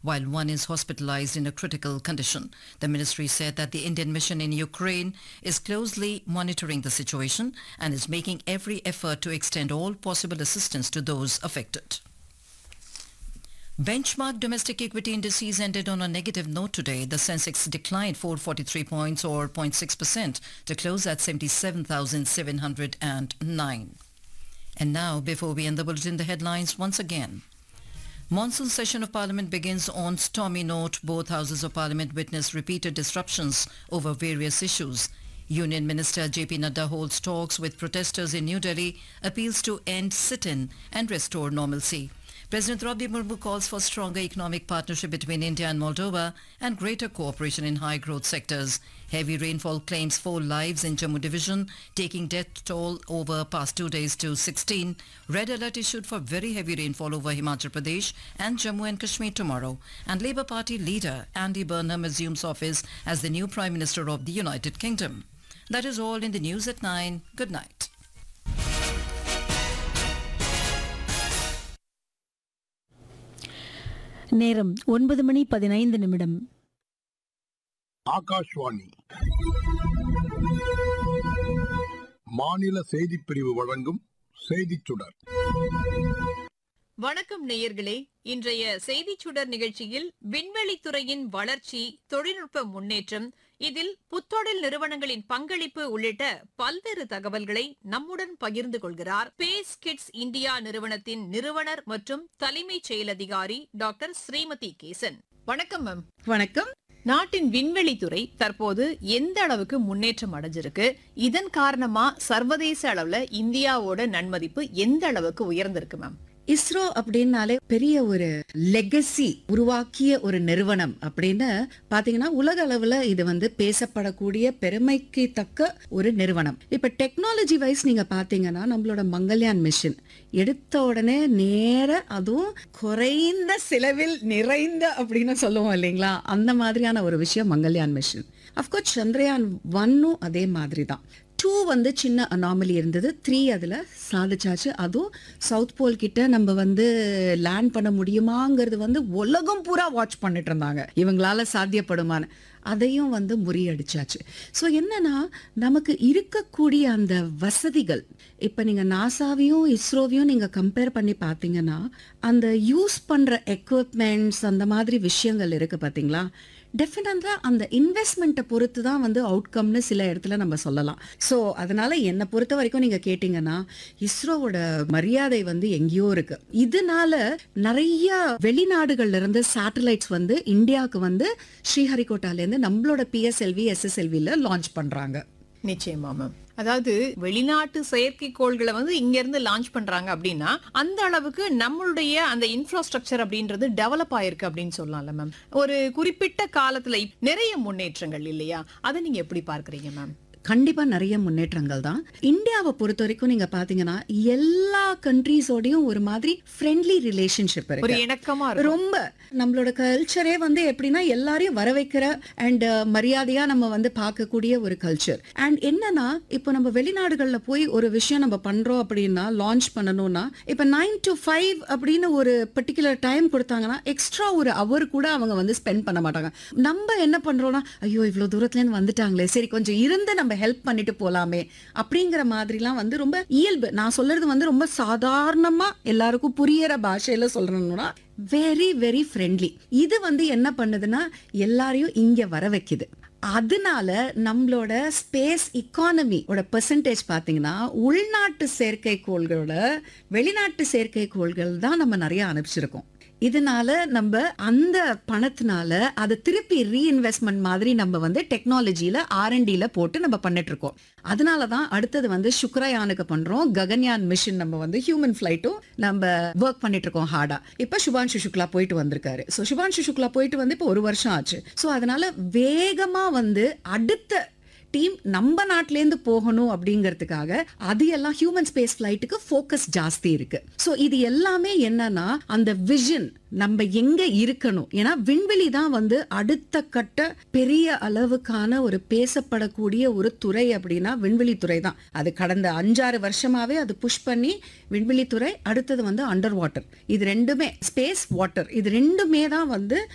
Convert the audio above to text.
while one is hospitalized in a critical condition. The ministry said that the Indian mission in Ukraine is closely monitoring the situation and is making every effort to extend all possible assistance to those affected. Benchmark domestic equity indices ended on a negative note today. The Sensex declined 443 points or 0.6% to close at 77,709. And now, before we end the bulletin, the headlines once again. Monsoon session of Parliament begins on stormy note. Both houses of Parliament witness repeated disruptions over various issues. Union Minister JP Nadda holds talks with protesters in New Delhi, appeals to end sit-in and restore normalcy. President Draupadi Murmu calls for stronger economic partnership between India and Moldova and greater cooperation in high-growth sectors. Heavy rainfall claims four lives in Jammu division, taking death toll over past two days to 16. Red alert issued for very heavy rainfall over Himachal Pradesh and Jammu and Kashmir tomorrow. And Labour Party leader Andy Burnham assumes office as the new Prime Minister of the United Kingdom. That is all in the news at 9. Good night. நேரம் ஒன்பது மணி பதினைந்து நிமிடம் ஆகாஷ்வாணி மாநில செய்திப் பிரிவு வழங்கும் செய்திச் சுடர் வணக்கம் நேயர்களே இன்றைய செய்திச் சுடர் நிகழ்ச்சியில் விண்வெளித்துறையின் வளர்ச்சி தொழில்நுட்ப முன்னேற்றம் இதில் புத்தொழில் நிறுவனங்களின் பங்களிப்பு உள்ளிட்ட பல்வேறு தகவல்களை நம்முடன் பகிர்ந்து கொள்கிறார் ஸ்பேஸ் கிட்ஸ் இந்தியா நிறுவனத்தின் நிறுவனர் மற்றும் தலைமைச் செயலதிகாரி டாக்டர் ஸ்ரீமதி கேசன் வணக்கம் மேம் வணக்கம் நாட்டின் விண்வெளித்துறை தற்போது எந்த அளவுக்கு முன்னேற்றம் அடைஞ்சிருக்கு இதன் காரணமா சர்வதேச அளவுல இந்தியாவோட நன்மதிப்பு எந்த அளவுக்கு உயர்ந்திருக்கு மேம் இஸ்ரோ அப்படின்னாலே பெரிய ஒரு லெகசி உருவாக்கிய ஒரு நிறுவனம் அப்படின்னு பாத்தீங்கன்னா உலக அளவுல இது வந்து பேசப்படக்கூடிய பெருமைக்கு தக்க ஒரு நிறுவனம் இப்ப டெக்னாலஜி வைஸ் நீங்க பாத்தீங்கன்னா நம்மளோட மங்கள்யான் மிஷன் எடுத்த உடனே நேர அதுவும் குறைந்த செலவில் நிறைந்த அப்படின்னு சொல்லுவோம் இல்லைங்களா அந்த மாதிரியான ஒரு விஷயம் மங்கள்யான் மிஷன் அஃப்கோர்ஸ் சந்திரயான் ஒன்னும் அதே மாதிரி தான் டூ வந்து சின்ன அனாமலி இருந்தது த்ரீ அதில் சாதிச்சாச்சு அதுவும் சவுத் போல் கிட்ட நம்ம வந்து லேண்ட் பண்ண முடியுமாங்கிறது வந்து உலகம் பூரா வாட்ச் பண்ணிட்டு இருந்தாங்க இவங்களால சாத்தியப்படுமான்னு அதையும் வந்து முறியடிச்சாச்சு ஸோ என்னன்னா நமக்கு இருக்கக்கூடிய அந்த வசதிகள் இப்போ நீங்கள் நாசாவையும் இஸ்ரோவையும் நீங்கள் கம்பேர் பண்ணி பார்த்தீங்கன்னா அந்த யூஸ் பண்ணுற எக்யூப்மெண்ட்ஸ் அந்த மாதிரி விஷயங்கள் இருக்குது பார்த்தீங்களா டெஃபினட்டாக அந்த இன்வெஸ்ட்மெண்ட்டை பொறுத்து தான் வந்து அவுட்கம்னு சில இடத்துல நம்ம சொல்லலாம் ஸோ அதனால என்னை பொறுத்த வரைக்கும் நீங்கள் கேட்டிங்கன்னா இஸ்ரோவோட மரியாதை வந்து எங்கேயோ இருக்கு இதனால நிறைய வெளிநாடுகள்ல இருந்து சேட்டலைட்ஸ் வந்து இந்தியாவுக்கு வந்து ஸ்ரீஹரிகோட்டாலேருந்து நம்மளோட பிஎஸ்எல்வி எஸ்எஸ்எல்வியில் லான்ச் பண்ணுறாங்க நிச்சயமா மேம் அதாவது வெளிநாட்டு செயற்கைக்கோள்களை வந்து இங்க இருந்து லான்ச் பண்றாங்க அப்படின்னா அந்த அளவுக்கு நம்மளுடைய அந்த இன்ஃப்ராஸ்ட்ரக்சர் அப்படின்றது டெவலப் ஆயிருக்கு அப்படின்னு சொல்லலாம்ல மேம் ஒரு குறிப்பிட்ட காலத்துல நிறைய முன்னேற்றங்கள் இல்லையா அதை நீங்க எப்படி பார்க்கறீங்க மேம் கண்டிப்பா நிறைய முன்னேற்றங்கள் தான் இந்தியாவை பொறுத்த வரைக்கும் நீங்க பாத்தீங்கன்னா எல்லா கண்ட்ரீஸோடையும் ஒரு மாதிரி ஃப்ரெண்ட்லி ரிலேஷன்ஷிப் ஒரு இருக்கு இணக்கமா இருக்கும் ரொம்ப நம்மளோட கல்ச்சரே வந்து எப்படின்னா எல்லாரையும் வர வைக்கிற அண்ட் மரியாதையா நம்ம வந்து பார்க்கக்கூடிய ஒரு கல்ச்சர் அண்ட் என்னன்னா இப்போ நம்ம வெளிநாடுகள்ல போய் ஒரு விஷயம் நம்ம பண்றோம் அப்படின்னா லான்ச் பண்ணணும்னா இப்போ நைன் டு ஃபைவ் அப்படின்னு ஒரு பர்டிகுலர் டைம் கொடுத்தாங்கன்னா எக்ஸ்ட்ரா ஒரு அவர் கூட அவங்க வந்து ஸ்பெண்ட் பண்ண மாட்டாங்க நம்ம என்ன பண்றோம்னா ஐயோ இவ்வளவு தூரத்துல இருந்து வந்துட்டாங்களே சரி கொஞ்சம் இருந்து நம்ம ஹெல்ப் பண்ணிட்டு போலாமே அப்படிங்கிற மாதிரிலாம் வந்து ரொம்ப இயல்பு நான் சொல்றது வந்து ரொம்ப சாதாரணமா எல்லாருக்கும் புரியற பாஷையில சொல்றேன்னா வெரி வெரி ஃப்ரெண்ட்லி இது வந்து என்ன பண்ணுதுன்னா எல்லாரையும் இங்க வர வைக்குது அதனால நம்மளோட ஸ்பேஸ் இக்கானமியோட பெர்சன்டேஜ் பாத்தீங்கன்னா உள்நாட்டு செயற்கைக்கோள்களோட வெளிநாட்டு செயற்கைக்கோள்கள் தான் நம்ம நிறைய அனுப்பிச்சிருக்கோம் இதனால நம்ம அந்த பணத்தினால அதை திருப்பி ரீஇன்வெஸ்ட்மெண்ட் மாதிரி நம்ம வந்து டெக்னாலஜியில ஆர்என்டில போட்டு நம்ம பண்ணிட்டு இருக்கோம் அதனால தான் அடுத்தது வந்து சுக்ரயானுக்கு பண்றோம் ககன்யான் மிஷன் நம்ம வந்து ஹியூமன் ஃபிளைட்டும் நம்ம ஒர்க் பண்ணிட்டு இருக்கோம் ஹார்டா இப்ப சுபான்ஷு சுக்லா போயிட்டு வந்திருக்காரு ஸோ சுபான்ஷு சுக்லா போயிட்டு வந்து இப்போ ஒரு வருஷம் ஆச்சு ஸோ அதனால வேகமா வந்து அடுத்த டீம் நம்ம நாட்டிலேருந்து போகணும் அப்படிங்கிறதுக்காக அது எல்லாம் ஹியூமன் ஸ்பேஸ் ஃபிளைட்டுக்கு ஃபோக்கஸ் ஜாஸ்தி இருக்கு ஸோ இது எல்லாமே என்னன்னா அந்த விஷன் நம்ம எங்க இருக்கணும் ஏன்னா விண்வெளி தான் வந்து அடுத்த கட்ட பெரிய அளவுக்கான ஒரு பேசப்படக்கூடிய ஒரு துறை அப்படின்னா விண்வெளி துறை தான் அது கடந்த அஞ்சாறு வருஷமாவே அது புஷ் பண்ணி விண்வெளித்துறை அடுத்தது வந்து அண்டர் வாட்டர் இது ரெண்டுமே ஸ்பேஸ் வாட்டர் இது ரெண்டுமே தான் வந்து